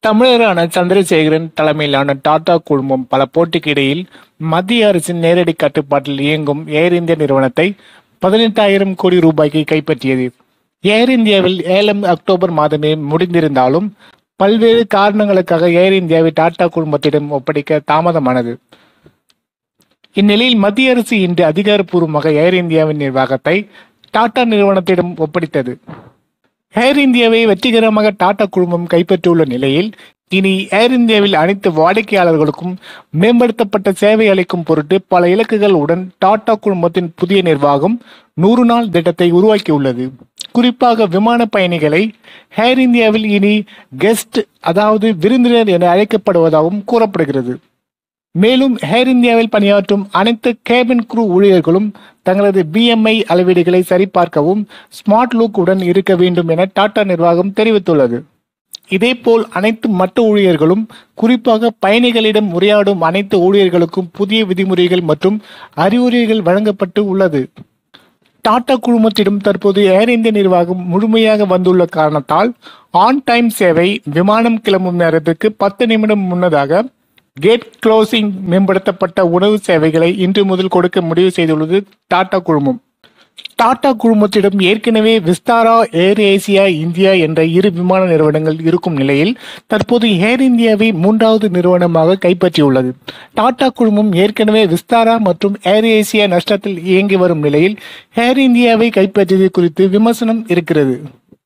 தமிழரான சந்திரசேகரன் தலைமையிலான டாடா குழுமம் பல போட்டிக்கு இடையில் மத்திய அரசின் நேரடி கட்டுப்பாட்டில் இயங்கும் ஏர் இந்தியா நிறுவனத்தை பதினெட்டாயிரம் கோடி ரூபாய்க்கு கைப்பற்றியது ஏர் இந்தியாவில் ஏலம் அக்டோபர் மாதமே முடிந்திருந்தாலும் பல்வேறு காரணங்களுக்காக ஏர் இந்தியாவை டாடா குழுமத்திடம் ஒப்படைக்க தாமதமானது இந்நிலையில் மத்திய அரசு இன்று அதிகாரப்பூர்வமாக ஏர் இந்தியாவின் நிர்வாகத்தை டாடா நிறுவனத்திடம் ஒப்படைத்தது ஏர் இந்தியாவை வெற்றிகரமாக டாடா குழுமம் கைப்பற்றியுள்ள நிலையில் இனி ஏர் இந்தியாவில் அனைத்து வாடிக்கையாளர்களுக்கும் மேம்படுத்தப்பட்ட சேவை அளிக்கும் பொருட்டு பல இலக்குகள் உடன் டாடா குழுமத்தின் புதிய நிர்வாகம் நூறு நாள் திட்டத்தை உருவாக்கியுள்ளது குறிப்பாக விமான பயணிகளை ஏர் இந்தியாவில் இனி கெஸ்ட் அதாவது விருந்தினர் என அழைக்கப்படுவதாகவும் கூறப்படுகிறது மேலும் ஏர் இந்தியாவில் பணியாற்றும் அனைத்து கேபின் குரூ ஊழியர்களும் தங்களது பிஎம்ஐ அளவீடுகளை சரிபார்க்கவும் ஸ்மார்ட் லுக் உடன் இருக்க வேண்டும் என டாடா நிர்வாகம் தெரிவித்துள்ளது இதேபோல் அனைத்து மற்ற ஊழியர்களும் குறிப்பாக பயணிகளிடம் உரையாடும் அனைத்து ஊழியர்களுக்கும் புதிய விதிமுறைகள் மற்றும் அறிவுரைகள் வழங்கப்பட்டு உள்ளது டாடா குழுமத்திடம் தற்போது ஏர் இந்தியா நிர்வாகம் முழுமையாக வந்துள்ள காரணத்தால் ஆன் டைம் சேவை விமானம் கிளம்பும் நேரத்துக்கு பத்து நிமிடம் முன்னதாக கேட் க்ளோசிங் மேம்படுத்தப்பட்ட உணவு சேவைகளை இன்று முதல் கொடுக்க முடிவு செய்துள்ளது டாடா குழுமம் டாடா குழுமத்திடம் ஏற்கனவே விஸ்தாரா ஏர் ஏசியா இந்தியா என்ற இரு விமான நிறுவனங்கள் இருக்கும் நிலையில் தற்போது ஏர் இந்தியாவை மூன்றாவது நிறுவனமாக கைப்பற்றியுள்ளது டாடா குழுமம் ஏற்கனவே விஸ்தாரா மற்றும் ஏர் ஏசியா நஷ்டத்தில் இயங்கி வரும் நிலையில் ஏர் இந்தியாவை கைப்பற்றியது குறித்து விமர்சனம் இருக்கிறது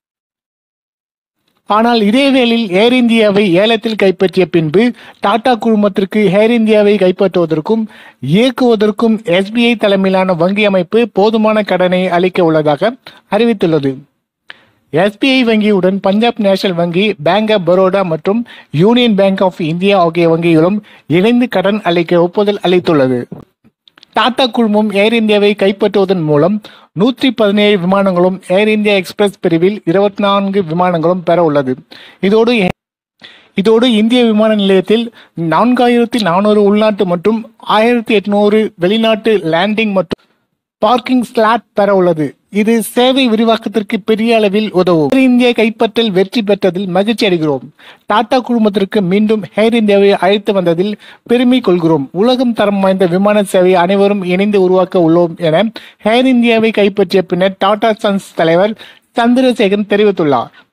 ஆனால் இதேவேளில் ஏர் இந்தியாவை ஏலத்தில் கைப்பற்றிய பின்பு டாடா குழுமத்திற்கு ஏர் இந்தியாவை கைப்பற்றுவதற்கும் இயக்குவதற்கும் எஸ்பிஐ தலைமையிலான வங்கி அமைப்பு போதுமான கடனை அளிக்க உள்ளதாக அறிவித்துள்ளது எஸ்பிஐ வங்கியுடன் பஞ்சாப் நேஷனல் வங்கி பேங்க் ஆஃப் பரோடா மற்றும் யூனியன் பேங்க் ஆஃப் இந்தியா ஆகிய வங்கிகளும் இணைந்து கடன் அளிக்க ஒப்புதல் அளித்துள்ளது டாடா குழுமம் ஏர் இந்தியாவை கைப்பற்றுவதன் மூலம் நூற்றி பதினேழு விமானங்களும் ஏர் இந்தியா எக்ஸ்பிரஸ் பிரிவில் இருபத்தி நான்கு விமானங்களும் பெற உள்ளது இதோடு இதோடு இந்திய விமான நிலையத்தில் நான்காயிரத்தி நானூறு உள்நாட்டு மற்றும் ஆயிரத்தி எட்நூறு வெளிநாட்டு லேண்டிங் மற்றும் பார்க்கிங் ஸ்லாட் பெற உள்ளது இது சேவை விரிவாக்கத்திற்கு பெரிய அளவில் உதவும் ஏர் இந்தியா கைப்பற்றல் வெற்றி பெற்றதில் மகிழ்ச்சி அடைகிறோம் டாடா குழுமத்திற்கு மீண்டும் ஏர் இந்தியாவை அழைத்து வந்ததில் பெருமை கொள்கிறோம் உலகம் தரம் வாய்ந்த விமான சேவை அனைவரும் இணைந்து உருவாக்க உள்ளோம் என ஏர் இந்தியாவை கைப்பற்றிய பின்னர் டாடா சன்ஸ் தலைவர் சந்திரசேகரன் தெரிவித்துள்ளார்